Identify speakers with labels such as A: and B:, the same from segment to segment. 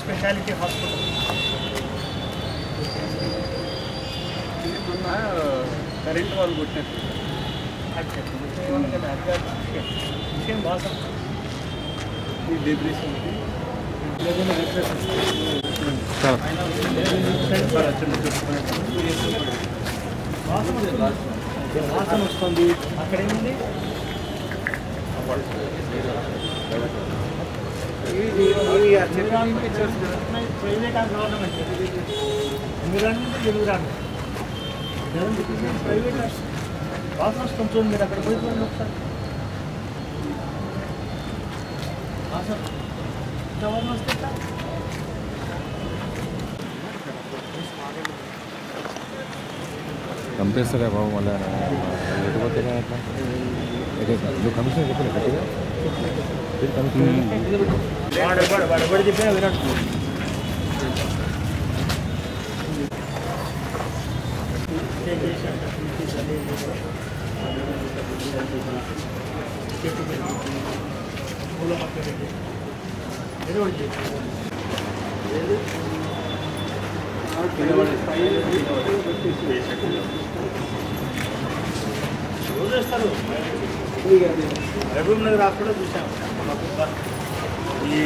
A: Speciality hospital
B: మొన్న current వాళ్ళు కొట్టినట్టు
A: విషయం వాసన
B: ఈ డెబ్రిస్ ఉంది
A: వాసన వస్తుంది. వాసన వస్తుంది అక్కడ ఏముంది
B: ఇవి ఇవి చెప్పడానికి పిక్చర్స్ కదా
A: private and government environment environment private వాసన వస్తుంది చూడండి మీరు అక్కడ పోయి చూడండి ఒకసారి వాసన ఇంత వాసన వస్తే ఎట్లా?
C: కంపేస్తారా బాబు మళ్ళీ లేకపోతే ఎట్లా ఇదే సార్ నువ్వు కమిషన్ చెప్పిన గట్టిగా మీరు కమిషన్
A: వాడు వాడు వాడు ఎవడు చెప్పినా వినడు రోజేస్తారు రఘుం నగర్ హాస్పిటల్ చూసాం ఈ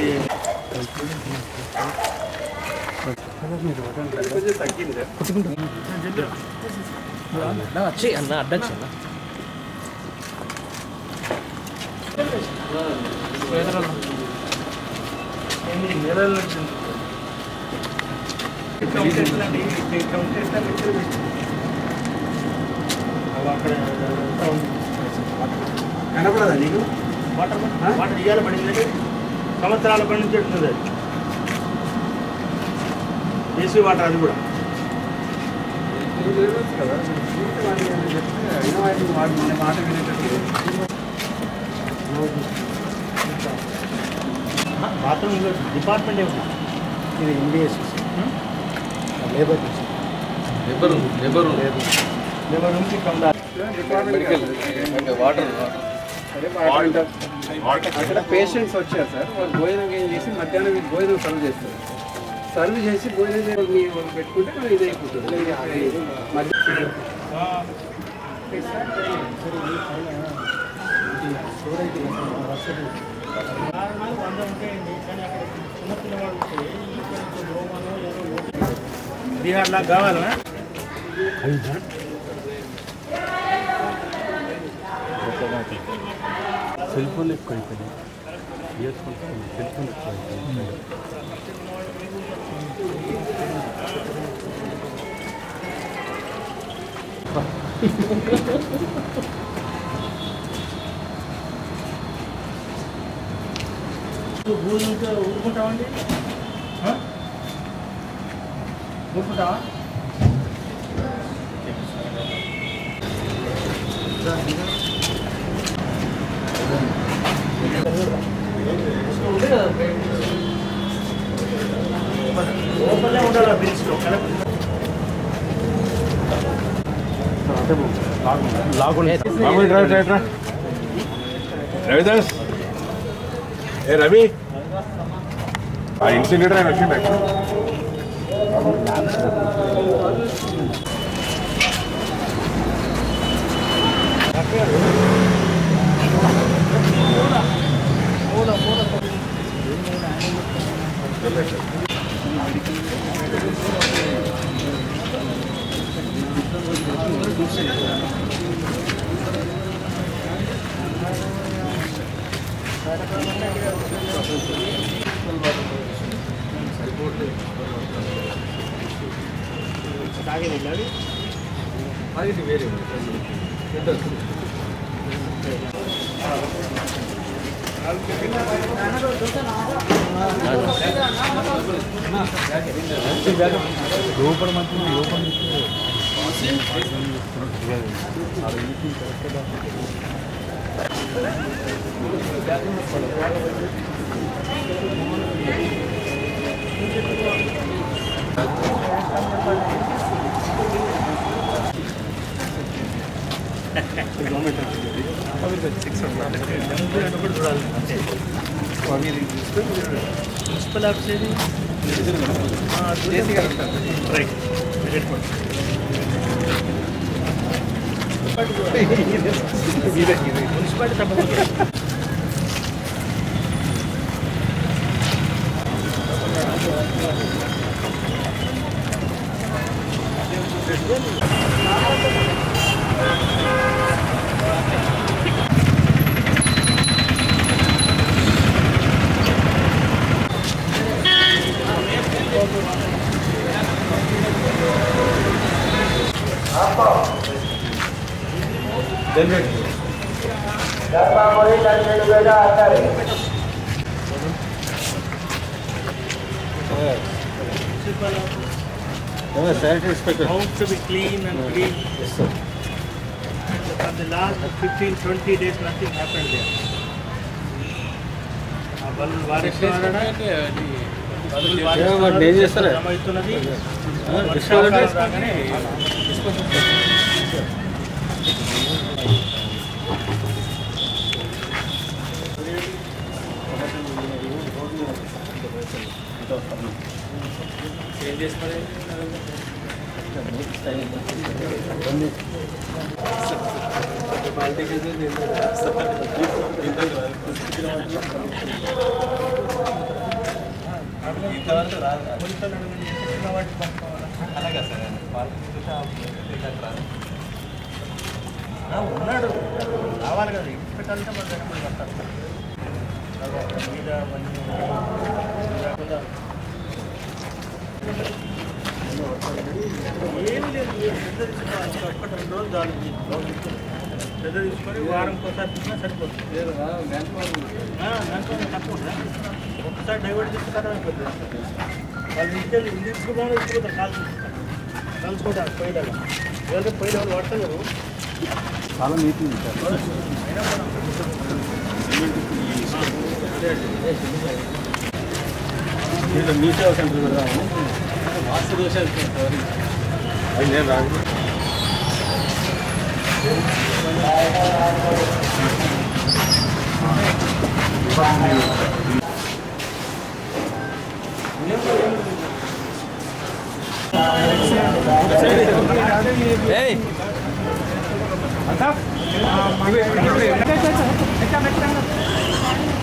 B: కొంచెం తగ్గింది
D: వచ్చి అన్న అడ్డొచ్చి అన్న
A: ఎనిమిది నెలల నుంచి ఉంది. కౌంట్ చేస్తానండి, ఇది కౌంట్ చేస్తాను, లెక్కలు పెట్టి. అవి అక్కడ అంతా ఉంది.
B: కనపడదా నీకు
A: వాటర్ వాటర్ ఇయ్యాలి పడింది సంవత్సరాల పడి నుంచి ఉంటుంది అది ఏసీ వాటర్ అది కూడా
B: నీకు తెలియదు కదా చూస్తే వాడిని ఏమైనా చెప్తే అయినా వాడిని వాడు మన మాట వినేటట్టు
A: బాత్రూమ్ డిపార్ట్మెంట్ ఏమి
D: ఇది ఇండియస్ లేబర్
C: లేబర్ లేబర్
D: లేదు
A: లేబర్ నుంచి కమ్దా
B: డిపార్ట్మెంట్ వాటర్ సరే వాటర్ అక్కడ పేషెంట్స్ వచ్చారు సార్ వాళ్ళు భోజనం ఏం చేసి మధ్యాహ్నం వీళ్ళు భోజనం సర్వ్ చేస్తారు సర్వ్ చేసి భోజనం చేసి మీ- వాళ్ళు పెట్టుకుంటే మనం ఇది అయిపోతుంది మధ్య
A: కారణాలు వంద ఉంటాయండి కానీ అక్కడ చిన్న పిల్లవాడు ఉంటే ఇక్కడ ఇంకో రోమనో ఏదో ఒకటి బీహార్ లాగా కావాలా
C: సెల్ ఫోన్ ఎక్కువ అయిపోయింది ఇయర్ ఫోన్ సెల్ ఫోన్ ఎక్కువ అయిపోయింది
A: భూమి ఉంటే ఊరుకుంటామండి ఆ? ఊరుకుంటావా లోపలే ఉండాలి బిల్స్లో కలప
C: రవిదాస్ ఏ రవి ఆ ఇన్సిలేటర్ ఆయన వచ్చిండ
A: తాగేది వెళ్ళాలి
B: అది వేరే
C: లోపల మంచి లోపల
A: సిక్స్ చూడాలి అంతే మున్సిపల్ ఆఫీస్ ఏది
B: జేసీ గారు ఉంటారు
A: రైట్ మీరు పెట్టుకోండి మున్సిపాలిటీ తప్పకుండా
C: sanitary inspector
A: House to be clean and green.
C: Yes sir
A: For the last 15, 20 days, nothing happened there. ఆ బల్బులు వారేస్తున్నారా? బల్బులు వారేస్తున్నారు.
C: వాటిని ఏం చేస్తారా?
A: జమ అవుతున్నది.
C: డిస్పోజ్
A: వర్షాకాలం
C: అంటే
A: రాగానే ఏం చేస్తున్నారు ఆ, ఉన్నాడు రావాలి కదా ఇంటి పెట్టాలంటే మన దగ్గర కట్టాలి మీద అవన్నీ కాకుండా ఏమి లేదు పెద్ద తీసుకుని ఒక్కటి రెండు రోజులు చాలు పెద్ద తీసుకొని వారం ఒకసారి తీసుకున్నా సరిపోతుంది ఆ, దాంట్లో తక్కువ ఉందా? ఒక్కసారి డైవర్ట్ చేస్తే కదా అయిపోతుంది వాళ్ళు ఇంటికి ఇంటికి తీసుకుంటారు తీసుకుంటారు కాల్చి కలుసుకుంటారు పొయ్యిలలో ఎవరైతే పొయ్యిలు ఎవరు పడతలేరు
C: చాలా నీట్ ఉంది సార్ దీంట్లో మీ సేవ సెంటర్ కూడా అది నేను రాదు ఏయ్